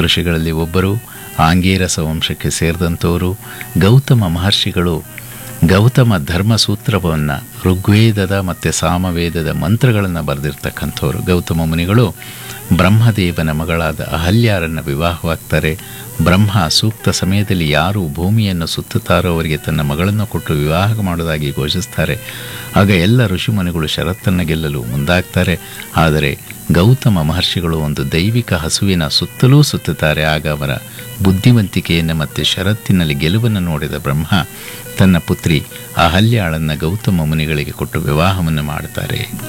ಋಷಿಗಳಲ್ಲಿ ಒಬ್ಬರು ಆಂಗೀರಸ ವಂಶಕ್ಕೆ ಸೇರಿದಂಥವರು ಗೌತಮ ಮಹರ್ಷಿಗಳು ಗೌತಮ ಧರ್ಮ ಸೂತ್ರವನ್ನು ಋಗ್ವೇದದ ಮತ್ತು ಸಾಮವೇದದ ಮಂತ್ರಗಳನ್ನು ಬರೆದಿರ್ತಕ್ಕಂಥವ್ರು ಗೌತಮ ಮುನಿಗಳು ಬ್ರಹ್ಮದೇವನ ಮಗಳಾದ ಅಹಲ್ಯಾರನ್ನು ವಿವಾಹವಾಗ್ತಾರೆ ಬ್ರಹ್ಮ ಸೂಕ್ತ ಸಮಯದಲ್ಲಿ ಯಾರು ಭೂಮಿಯನ್ನು ಸುತ್ತುತ್ತಾರೋ ಅವರಿಗೆ ತನ್ನ ಮಗಳನ್ನು ಕೊಟ್ಟು ವಿವಾಹ ಮಾಡೋದಾಗಿ ಘೋಷಿಸ್ತಾರೆ ಆಗ ಎಲ್ಲ ಋಷಿಮುನಿಗಳು ಷರತ್ತನ್ನು ಗೆಲ್ಲಲು ಮುಂದಾಗ್ತಾರೆ ಆದರೆ ಗೌತಮ ಮಹರ್ಷಿಗಳು ಒಂದು ದೈವಿಕ ಹಸುವಿನ ಸುತ್ತಲೂ ಸುತ್ತುತ್ತಾರೆ ಆಗ ಅವರ ಬುದ್ಧಿವಂತಿಕೆಯನ್ನು ಮತ್ತು ಷರತ್ತಿನಲ್ಲಿ ಗೆಲುವನ್ನು ನೋಡಿದ ಬ್ರಹ್ಮ ತನ್ನ ಪುತ್ರಿ ಅಹಲ್ಯಾಳನ್ನು ಗೌತಮ ಮುನಿಗಳಿಗೆ ಕೊಟ್ಟು ವಿವಾಹವನ್ನು ಮಾಡುತ್ತಾರೆ